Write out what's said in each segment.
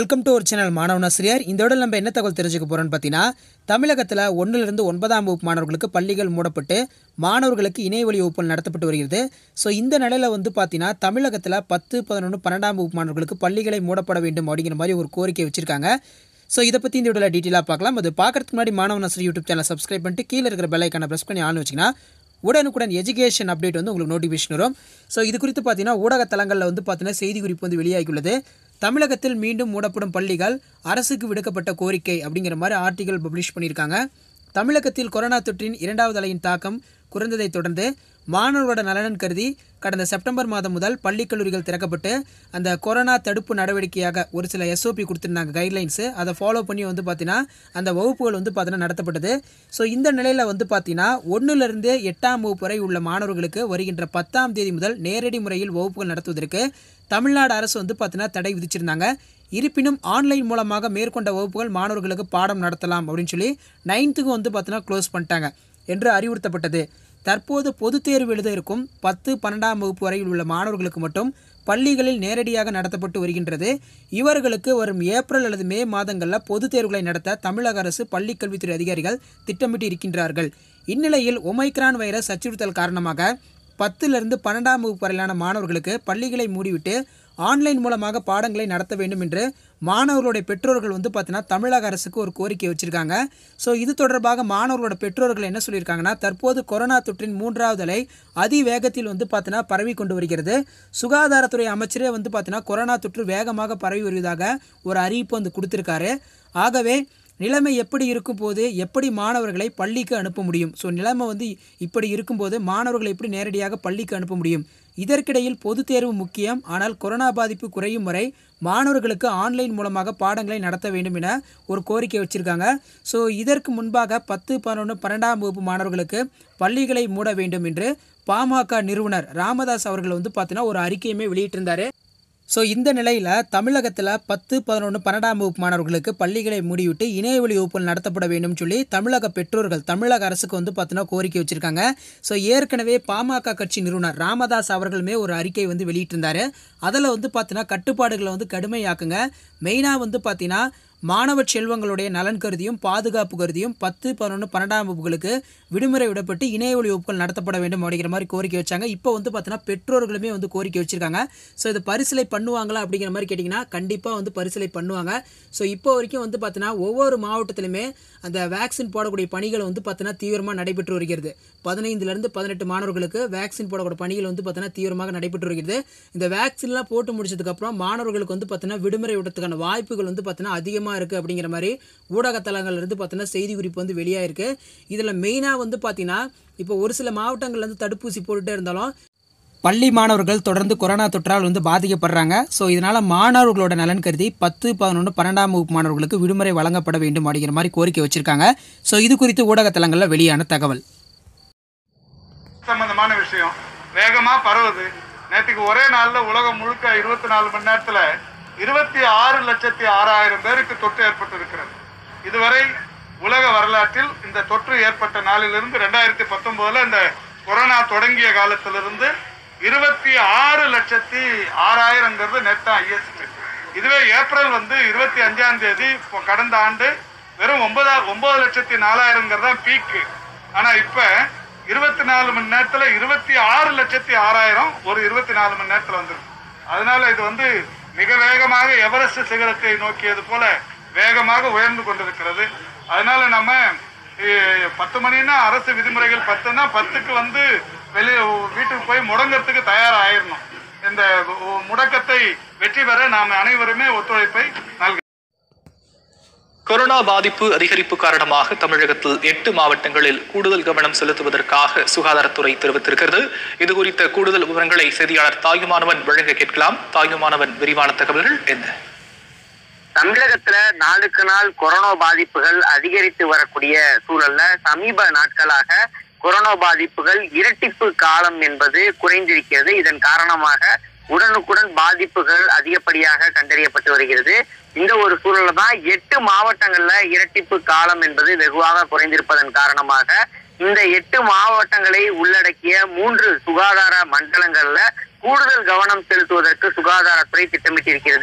welcome to ஒரு channel மாணவனாசிரியர் இந்த விட நம்ம என்ன தகவல் தெரிஞ்சுக்க போகிறோம்னு பார்த்தீங்கன்னா தமிழகத்தில் ஒன்றிலிருந்து ஒன்பதாம் வகுப்பு மாணவர்களுக்கு பள்ளிகள் மூடப்பட்டு மாணவர்களுக்கு இணையவழி வகுப்புகள் நடத்தப்பட்டு வருகிறது ஸோ இந்த நிலையில் வந்து பார்த்தீங்கன்னா தமிழகத்தில் பத்து பதினொன்று பன்னெண்டாம் வகுப்பு மாணவர்களுக்கு பள்ளிகளை மூடப்பட வேண்டும் அப்படிங்கிற மாதிரி ஒரு கோரிக்கை வச்சுருக்காங்க ஸோ இதை பற்றி இந்த வீடியோவில் டீட்டெயிலாக பார்க்கலாம் அது பார்க்கறதுக்கு முன்னாடி மாணவனாசிரியர் யூடியூப் சேனல் சப்ஸ்கிரைப் பண்ணிட்டு கீழே இருக்கிற பெல் ஐக்கானை ப்ரெஸ் பண்ணி ஆன் வச்சிங்கன்னா உடனுக்குடன் எஜுகேஷன் அப்டேட் வந்து உங்களுக்கு நோட்டிஃபிகேஷன் வரும் ஸோ இது குறித்து பார்த்தீங்கன்னா ஊடகத்தலங்களில் வந்து பார்த்தீங்கன்னா செய்தி குறிப்பு வந்து வெளியாகியுள்ளது தமிழகத்தில் மீண்டும் மூடப்படும் பள்ளிகள் அரசுக்கு விடுக்கப்பட்ட கோரிக்கை அப்படிங்கிற மாதிரி ஆர்டிகல் பப்ளிஷ் பண்ணியிருக்காங்க தமிழகத்தில் கொரோனா தொற்றின் இரண்டாவது அலையின் தாக்கம் குறைந்ததைத் தொடர்ந்து மாணவர்களோட நலன் கருதி கடந்த செப்டம்பர் மாதம் முதல் பள்ளி கல்லூரிகள் திறக்கப்பட்டு அந்த கொரோனா தடுப்பு நடவடிக்கையாக ஒரு சில எஸ்ஓபி கொடுத்துருந்தாங்க கைட்லைன்ஸு அதை ஃபாலோ பண்ணி வந்து பார்த்தீங்கன்னா அந்த வகுப்புகள் வந்து பார்த்தீங்கன்னா நடத்தப்பட்டது ஸோ இந்த நிலையில் வந்து பார்த்தீங்கன்னா ஒன்றுலேருந்து எட்டாம் வகுப்பு வரை உள்ள மாணவர்களுக்கு வருகின்ற பத்தாம் தேதி முதல் நேரடி முறையில் வகுப்புகள் நடத்துவதற்கு தமிழ்நாடு அரசு வந்து பார்த்தீங்கன்னா தடை விதிச்சிருந்தாங்க இருப்பினும் ஆன்லைன் மூலமாக மேற்கொண்ட வகுப்புகள் மாணவர்களுக்கு பாடம் நடத்தலாம் அப்படின்னு சொல்லி நைன்த்துக்கு வந்து பார்த்தீங்கன்னா க்ளோஸ் பண்ணிட்டாங்க என்று அறிவுறுத்தப்பட்டது தற்போது பொதுத் தேர்வு எழுத இருக்கும் பத்து பன்னெண்டாம் வகுப்பு வரையில் உள்ள மாணவர்களுக்கு மட்டும் பள்ளிகளில் நேரடியாக நடத்தப்பட்டு வருகின்றது இவர்களுக்கு வரும் ஏப்ரல் அல்லது மே மாதங்களில் பொதுத் தேர்வுகளை நடத்த தமிழக அரசு பள்ளிக் கல்வித்துறை அதிகாரிகள் திட்டமிட்டு இருக்கின்றார்கள் இந்நிலையில் ஒமைக்ரான் வைரஸ் அச்சுறுத்தல் காரணமாக பத்திலிருந்து பன்னெண்டாம் வகுப்பு வரையிலான மாணவர்களுக்கு பள்ளிகளை மூடிவிட்டு ஆன்லைன் மூலமாக பாடங்களை நடத்த வேண்டும் என்று மாணவர்களுடைய பெற்றோர்கள் வந்து பார்த்தீங்கன்னா தமிழக அரசுக்கு ஒரு கோரிக்கை வச்சுருக்காங்க ஸோ இது தொடர்பாக மாணவர்களோட பெற்றோர்கள் என்ன சொல்லியிருக்காங்கன்னா தற்போது கொரோனா தொற்றின் மூன்றாவது அலை அதிவேகத்தில் வந்து பார்த்தீங்கன்னா பரவி கொண்டு வருகிறது சுகாதாரத்துறை அமைச்சரே வந்து பார்த்தீங்கன்னா கொரோனா தொற்று வேகமாக பரவி வருவதாக ஒரு அறிவிப்பு வந்து கொடுத்துருக்காரு ஆகவே நிலைமை எப்படி இருக்கும் போது எப்படி மாணவர்களை பள்ளிக்கு அனுப்ப முடியும் ஸோ நிலைமை வந்து இப்படி இருக்கும்போது மாணவர்களை எப்படி நேரடியாக பள்ளிக்கு அனுப்ப முடியும் இதற்கிடையில் பொதுத் தேர்வு முக்கியம் ஆனால் கொரோனா பாதிப்பு குறையும் வரை மாணவர்களுக்கு ஆன்லைன் மூலமாக பாடங்களை நடத்த வேண்டும் என ஒரு கோரிக்கை வச்சுருக்காங்க ஸோ இதற்கு முன்பாக பத்து பதினொன்று பன்னெண்டாம் வகுப்பு மாணவர்களுக்கு பள்ளிகளை மூட வேண்டும் என்று பாமக நிறுவனர் ராமதாஸ் அவர்கள் வந்து பார்த்தீங்கன்னா ஒரு அறிக்கையுமே வெளியிட்டிருந்தாரு ஸோ இந்த நிலையில் தமிழகத்தில் பத்து பதினொன்று பன்னெண்டாம் வகுப்பு மாணவர்களுக்கு பள்ளிகளை மூடிவிட்டு இணையவழி வகுப்புகள் நடத்தப்பட வேண்டும் சொல்லி தமிழக பெற்றோர்கள் தமிழக அரசுக்கு வந்து பார்த்தீங்கன்னா கோரிக்கை வச்சுருக்காங்க ஸோ ஏற்கனவே பாமக கட்சி நிறுவனர் ராமதாஸ் அவர்களுமே ஒரு அறிக்கை வந்து வெளியிட்டிருந்தாரு அதில் வந்து பார்த்தீங்கன்னா கட்டுப்பாடுகளை வந்து கடுமையாக்குங்க மெயினாக வந்து பார்த்தீங்கன்னா மாணவ செல்வங்களுடைய நலன் கருதியும் பாதுகாப்பு கருதியும் பத்து பதினொன்று பன்னெண்டாம் வகுப்புகளுக்கு விடுமுறை விடப்பட்டு இணையவழி வகுப்புகள் நடத்தப்பட வேண்டும் அப்படிங்கிற மாதிரி கோரிக்கை வச்சாங்க இப்போ வந்து பார்த்தீங்கன்னா பெற்றோர்களுமே வந்து கோரிக்கை வச்சுருக்காங்க ஸோ இது பரிசீலை பண்ணுவாங்களா அப்படிங்கிற மாதிரி கேட்டிங்கன்னா கண்டிப்பாக வந்து பரிசீலை பண்ணுவாங்க ஸோ இப்போ வரைக்கும் வந்து பார்த்தீங்கன்னா ஒவ்வொரு மாவட்டத்திலுமே அந்த வேக்சின் போடக்கூடிய பணிகள் வந்து பார்த்தீங்கன்னா தீவிரமாக நடைபெற்று வருகிறது பதினைந்துலேருந்து பதினெட்டு மாணவர்களுக்கு வேக்சின் போடக்கூடிய பணிகள் வந்து பார்த்தீங்கன்னா தீவிரமாக நடைபெற்று வருகிறது இந்த வேக்சின்லாம் போட்டு முடிச்சதுக்கப்புறம் மாணவர்களுக்கு வந்து பார்த்தீங்கன்னா விடுமுறை விடுறதுக்கான வாய்ப்புகள் வந்து பார்த்தீங்கன்னா அதிகமாக இருக்குது அப்படிங்கிற மாதிரி ஊடகத்தலங்கள்ல இருந்து பார்த்தீங்கன்னா செய்தி குறிப்பு வந்து வெளியாயிருக்கு இதில் மெயினாக வந்து பார்த்தீங்கன்னா இப்போ ஒரு சில மாவட்டங்கள்ல இருந்து தடுப்பூசி போட்டுட்டே இருந்தாலும் பள்ளி மாணவர்கள் தொடர்ந்து கொரோனா தொற்றால் வந்து பாதிக்கப்படுறாங்க ஸோ இதனால் மாணவர்களோட நலன் கருதி பத்து பதினொன்று பன்னெண்டாம் வகுப்பு மாணவர்களுக்கு விடுமுறை வழங்கப்பட வேண்டும் அப்படிங்கிற மாதிரி கோரிக்கை வச்சுருக்காங்க ஸோ இது குறித்து ஊடகத்தலங்களில் வெளியான தகவல் சம்பந்தமான விஷயம் வேகமா பரவுது நேற்றுக்கு ஒரே நாள்ல உலகம் முழுக்க இருபத்தி நாலு மணி நேரத்துல இருபத்தி ஆறு லட்சத்தி ஆறாயிரம் பேருக்கு தொற்று ஏற்பட்டு இருக்கிறது இதுவரை உலக வரலாற்றில் இந்த தொற்று ஏற்பட்ட நாளிலிருந்து ரெண்டாயிரத்தி பத்தொன்பதுல இந்த கொரோனா தொடங்கிய காலத்திலிருந்து இருபத்தி ஆறு லட்சத்தி ஆறாயிரங்கிறது நெட்டா ஐஎஸ்டி இதுவே ஏப்ரல் வந்து இருபத்தி அஞ்சாம் தேதி இப்போ கடந்த ஆண்டு வெறும் ஒன்பதா ஒன்பது லட்சத்தி நாலாயிரங்கிறது தான் பீக்கு ஆனா இப்ப இருபத்தி நாலு மணி நேரத்துல இருபத்தி ஆறு லட்சத்தி ஆறாயிரம் ஒரு இருபத்தி நாலு மணி நேரத்துல வந்துருக்கு அதனால இது வந்து மிக வேகமாக எவரெஸ்ட் சிகரத்தை நோக்கியது போல வேகமாக உயர்ந்து கொண்டிருக்கிறது அதனால நம்ம eh, பத்து மணின்னா அரசு விதிமுறைகள் பத்துன்னா பத்துக்கு வந்து வெளியே வீட்டுக்கு போய் முடங்கறதுக்கு தயாராகிடணும் இந்த முடக்கத்தை வெற்றி பெற நாம் அனைவருமே ஒத்துழைப்பை நல்க கொரோனா பாதிப்பு அதிகரிப்பு காரணமாக தமிழகத்தில் எட்டு மாவட்டங்களில் கூடுதல் கவனம் செலுத்துவதற்காக சுகாதாரத்துறை தெரிவித்திருக்கிறது இது குறித்த கூடுதல் விவரங்களை செய்தியாளர் தாயுமானவன் வழங்க கேட்கலாம் தாயுமானவன் விரிவான தகவல்கள் என்ன தமிழகத்துல நாளுக்கு நாள் கொரோனா பாதிப்புகள் அதிகரித்து வரக்கூடிய சூழல்ல சமீப நாட்களாக கொரோனா பாதிப்புகள் இரட்டிப்பு காலம் என்பது குறைந்திருக்கிறது இதன் காரணமாக உடனுக்குடன் பாதிப்புகள் அதிகப்படியாக கண்டறியப்பட்டு வருகிறது இந்த ஒரு சூழல்ல தான் எட்டு மாவட்டங்கள்ல இரட்டிப்பு காலம் என்பது வெகுவாக குறைந்திருப்பதன் காரணமாக இந்த எட்டு மாவட்டங்களை உள்ளடக்கிய மூன்று சுகாதார மண்டலங்கள்ல கூடுதல் கவனம் செலுத்துவதற்கு சுகாதாரத்துறை திட்டமிட்டிருக்கிறது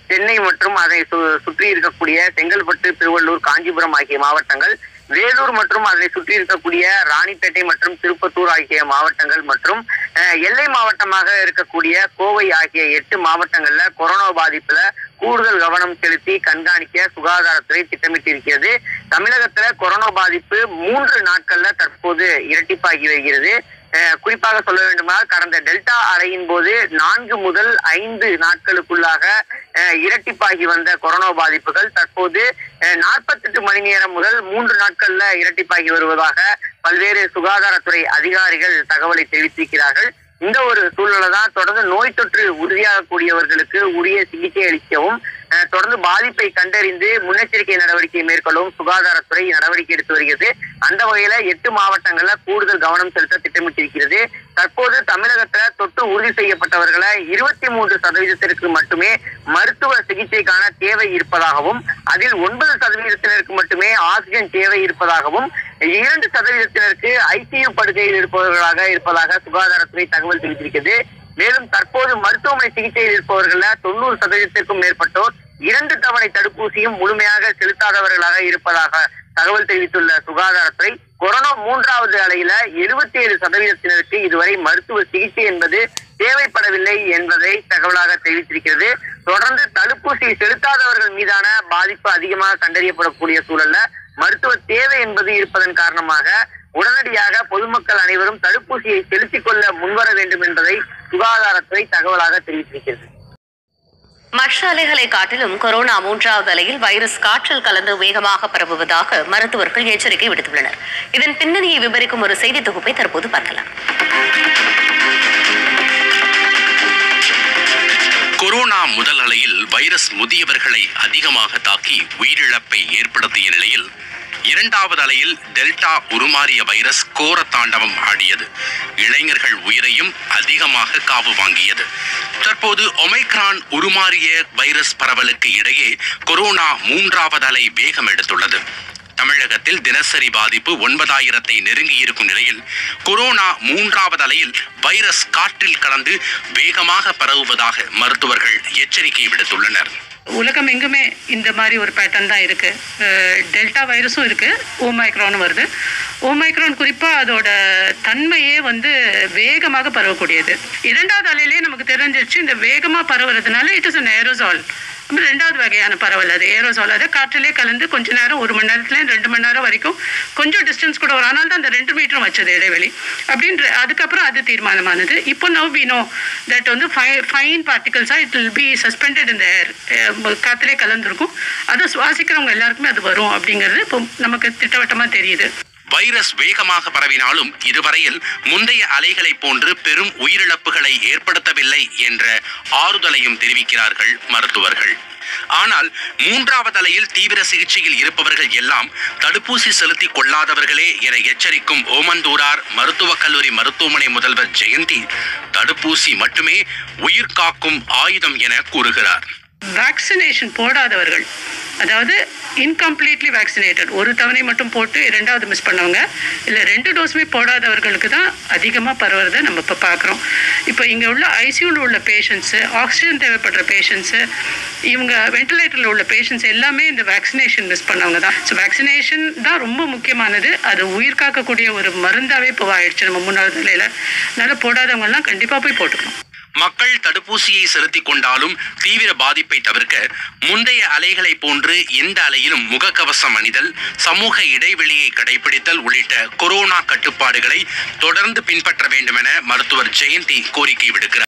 சென்னை மற்றும் அதை சு- சுற்றி இருக்கக்கூடிய செங்கல்பட்டு திருவள்ளூர் காஞ்சிபுரம் ஆகிய மாவட்டங்கள் வேலூர் மற்றும் அதனை சுற்றி இருக்கக்கூடிய ராணிப்பேட்டை மற்றும் திருப்பத்தூர் ஆகிய மாவட்டங்கள் மற்றும் அஹ், எல்லை மாவட்டமாக இருக்கக்கூடிய கோவை ஆகிய எட்டு மாவட்டங்கள்ல கொரோனா பாதிப்புல கூடுதல் கவனம் செலுத்தி கண்காணிக்க சுகாதாரத்துறை திட்டமிட்டிருக்கிறது தமிழகத்துல கொரோனா பாதிப்பு மூன்று நாட்கள்ல தற்போது இரட்டிப்பாகி வருகிறது அஹ், குறிப்பாக சொல்ல வேண்டுமானால் கடந்த டெல்டா அலையின் போது நான்கு முதல் ஐந்து நாட்களுக்குள்ளாக அஹ், இரட்டிப்பாகி வந்த கொரோனா பாதிப்புகள் தற்போது நாற்பத்தெட்டு மணி நேரம் முதல் மூன்று நாட்கள்ல இரட்டிப்பாகி வருவதாக பல்வேறு சுகாதாரத்துறை அதிகாரிகள் தகவலை தெரிவித்திருக்கிறார்கள் இந்த ஒரு சூழ்நிலை தான் தொடர்ந்து நோய் தொற்று உறுதியாகக்கூடியவர்களுக்கு உரிய சிகிச்சை அளிக்கவும் அஹ், தொடர்ந்து பாதிப்பை கண்டறிந்து முன்னெச்சரிக்கை நடவடிக்கை மேற்கொள்ளவும் சுகாதாரத்துறை நடவடிக்கை எடுத்து வருகிறது அந்த வகையில எட்டு மாவட்டங்கள்ல கூடுதல் கவனம் செலுத்த திட்டமிட்டிருக்கிறது தற்போது தமிழகத்துல தொற்று உறுதி செய்யப்பட்டவர்களை இருபத்தி மூன்று சதவீதத்திற்கு மட்டுமே மருத்துவ சிகிச்சைக்கான தேவை இருப்பதாகவும் அதில் ஒன்பது சதவீதத்தினருக்கு மட்டுமே ஆக்சிஜன் தேவை இருப்பதாகவும் இரண்டு சதவீதத்தினருக்கு ஐசியு படுக்கையில் இருப்பவர்களாக இருப்பதாக சுகாதாரத்துறை தகவல் தெரிவித்திருக்கிறது மேலும் தற்போது மருத்துவமனை சிகிச்சையில் இருப்பவர்கள தொண்ணூறு சதவீதத்திற்கும் மேற்பட்டோர் இரண்டு தவணை தடுப்பூசியும் முழுமையாக செலுத்தாதவர்களாக இருப்பதாக தகவல் தெரிவித்துள்ள சுகாதாரத்துறை கொரோனா மூன்றாவது அலையில எழுபத்தி ஏழு சதவீதத்தினருக்கு இதுவரை மருத்துவ சிகிச்சை என்பது தேவைப்படவில்லை என்பதை தகவலாக தெரிவித்திருக்கிறது தொடர்ந்து தடுப்பூசி செலுத்தாதவர்கள் மீதான பாதிப்பு அதிகமாக கண்டறியப்படக்கூடிய சூழல்ல மருத்துவ தேவை என்பது இருப்பதன் காரணமாக உடனடியாக பொதுமக்கள் அனைவரும் தடுப்பூசியை செலுத்திக் கொள்ள முன்வர வேண்டும் என்பதை சுகாதாரத்துறை தகவலாக தெரிவித்திருக்கிறது மற்ற அலைகளை காட்டிலும் கொரோனா மூன்றாவது அலையில் வைரஸ் காற்றில் கலந்து வேகமாக பரவுவதாக மருத்துவர்கள் எச்சரிக்கை விடுத்துள்ளனர் இதன் பின்னணியை விவரிக்கும் ஒரு செய்தி தொகுப்பை தற்போது பார்க்கலாம் கொரோனா முதல் அலையில் வைரஸ் முதியவர்களை அதிகமாக தாக்கி உயிரிழப்பை ஏற்படுத்திய நிலையில் இரண்டாவது அலையில் டெல்டா உருமாறிய வைரஸ் கோர தாண்டவம் ஆடியது இளைஞர்கள் உயிரையும் அதிகமாக காவு வாங்கியது தற்போது ஒமைக்ரான் உருமாறிய வைரஸ் பரவலுக்கு இடையே கொரோனா மூன்றாவது அலை வேகம் எடுத்துள்ளது தமிழகத்தில் தினசரி பாதிப்பு ஒன்பதாயிரத்தை நெருங்கி இருக்கும் நிலையில் கொரோனா மூன்றாவது அலையில் வைரஸ் காற்றில் கலந்து வேகமாக பரவுவதாக மருத்துவர்கள் எச்சரிக்கை விடுத்துள்ளனர் உலகம் எங்குமே இந்த மாதிரி ஒரு பேட்டர்ன் தான் இருக்கு அஹ் டெல்டா வைரஸும் இருக்கு ஓமைக்ரானும் வருது ஓமைக்ரான் குறிப்பா அதோட தன்மையே வந்து வேகமாக பரவக்கூடியது இரண்டாவது அலையிலேயே நமக்கு தெரிஞ்சிருச்சு இந்த வேகமா பரவுறதுனால இட் இஸ் an aerosol அப்புறம் ரெண்டாவது வகையான பரவல் அது ஏரோசால் அது காற்றிலே கலந்து கொஞ்ச நேரம் ஒரு மணி நேரத்துல ரெண்டு மணி நேரம் வரைக்கும் கொஞ்சம் டிஸ்டன்ஸ் கூட வரும் ஆனால் தான் அந்த ரெண்டு மீட்டரும் வச்சது இடைவெளி அப்படின்ற அதுக்கப்புறம் அது தீர்மானமானது இப்போ நவ் வி நோ தட் வந்து ஃபைன் பார்ட்டிகல்ஸாக இட் வில் பி சஸ்பெண்டட் இந்த ஏர் காற்றிலே கலந்துருக்கும் அதை சுவாசிக்கிறவங்க எல்லாருக்குமே அது வரும் அப்படிங்கிறது இப்போ நமக்கு திட்டவட்டமாக தெரியுது வைரஸ் வேகமாக பரவினாலும் இதுவரையில் முந்தைய அலைகளைப் போன்று பெரும் உயிரிழப்புகளை ஏற்படுத்தவில்லை என்ற ஆறுதலையும் தெரிவிக்கிறார்கள் மருத்துவர்கள் ஆனால் மூன்றாவது அலையில் தீவிர சிகிச்சையில் இருப்பவர்கள் எல்லாம் தடுப்பூசி செலுத்திக் கொள்ளாதவர்களே என எச்சரிக்கும் ஓமந்தூரார் மருத்துவக் கல்லூரி மருத்துவமனை முதல்வர் ஜெயந்தி தடுப்பூசி மட்டுமே உயிர் காக்கும் ஆயுதம் என கூறுகிறார் வேக்சினேஷன் போடாதவர்கள் அதாவது இன்கம்ப்ளீட்லி வேக்சினேட்டட் ஒரு தவணை மட்டும் போட்டு இரண்டாவது மிஸ் பண்ணவங்க இல்லை ரெண்டு டோஸுமே போடாதவர்களுக்கு தான் அதிகமாக பரவுறதை நம்ம இப்போ பார்க்குறோம் இப்போ இங்கே உள்ள ஐசியூவில் உள்ள பேஷண்ட்ஸு ஆக்சிஜன் தேவைப்படுற பேஷண்ட்ஸு இவங்க வென்டிலேட்டரில் உள்ள பேஷண்ட்ஸ் எல்லாமே இந்த வேக்சினேஷன் மிஸ் பண்ணவங்க தான் ஸோ வேக்சினேஷன் தான் ரொம்ப முக்கியமானது அது உயிர் காக்கக்கூடிய ஒரு மருந்தாகவே இப்போ ஆயிடுச்சு நம்ம மூணாவது நிலையில் அதனால் போடாதவங்கலாம் கண்டிப்பாக போய் போட்டுக்கணும் மக்கள் தடுப்பூசியை செலுத்திக் கொண்டாலும் தீவிர பாதிப்பை தவிர்க்க முந்தைய அலைகளை போன்று எந்த அலையிலும் முகக்கவசம் அணிதல் சமூக இடைவெளியை கடைபிடித்தல் உள்ளிட்ட கொரோனா கட்டுப்பாடுகளை தொடர்ந்து பின்பற்ற வேண்டுமென மருத்துவர் ஜெயந்தி கோரிக்கை விடுக்கிறார்